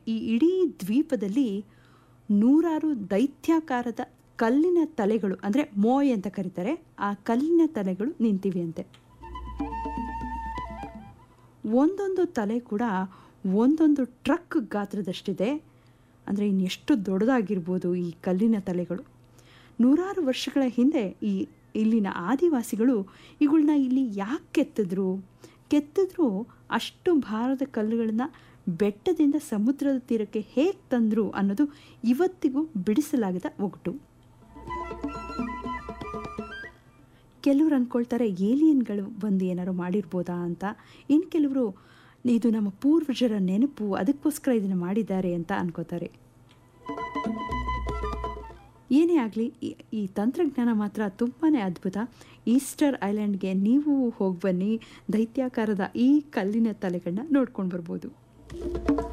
ಈ ಇಡೀ ದ್ವೀಪದಲ್ಲಿ ನೂರಾರು ದೈತ್ಯಾಕಾರದ ಕಲ್ಲಿನ ತಲೆಗಳು ಅಂದರೆ ಮೋಯ್ ಅಂತ ಕರೀತಾರೆ ಆ ಕಲ್ಲಿನ ತಲೆಗಳು ನಿಂತಿವೆಯಂತೆ ಒಂದೊಂದು ತಲೆ ಕೂಡ ಒಂದೊಂದು ಟ್ರಕ್ ಗಾತ್ರದಷ್ಟಿದೆ ಅಂದರೆ ಇನ್ನೆಷ್ಟು ದೊಡ್ಡದಾಗಿರ್ಬೋದು ಈ ಕಲ್ಲಿನ ತಲೆಗಳು ನೂರಾರು ವರ್ಷಗಳ ಹಿಂದೆ ಈ ಇಲ್ಲಿನ ಆದಿವಾಸಿಗಳು ಇವುಗಳನ್ನ ಇಲ್ಲಿ ಯಾಕೆ ಕೆತ್ತಿದ್ರು ಕೆತ್ತಿದ್ರು ಅಷ್ಟು ಭಾರದ ಕಲ್ಲುಗಳನ್ನ ಬೆಟ್ಟದಿಂದ ಸಮುದ್ರದ ತೀರಕ್ಕೆ ಹೇಗೆ ತಂದರು ಅನ್ನೋದು ಇವತ್ತಿಗೂ ಬಿಡಿಸಲಾಗದ ಒಗಟು ಕೆಲವರು ಅಂದ್ಕೊಳ್ತಾರೆ ಏಲಿಯನ್ಗಳು ಬಂದು ಏನಾರು ಮಾಡಿರ್ಬೋದಾ ಅಂತ ಇನ್ನು ಕೆಲವರು ಇದು ನಮ್ಮ ಪೂರ್ವಜರ ನೆನಪು ಅದಕ್ಕೋಸ್ಕರ ಇದನ್ನು ಮಾಡಿದ್ದಾರೆ ಅಂತ ಅನ್ಕೋತಾರೆ ಏನೇ ಆಗಲಿ ಈ ತಂತ್ರಜ್ಞಾನ ಮಾತ್ರ ತುಂಬಾ ಅದ್ಭುತ ಈಸ್ಟರ್ ಐಲ್ಯಾಂಡ್ಗೆ ನೀವು ಹೋಗಿ ಬನ್ನಿ ದೈತ್ಯಾಕಾರದ ಈ ಕಲ್ಲಿನ ತಲೆಗಳನ್ನ ನೋಡ್ಕೊಂಡು ಬರ್ಬೋದು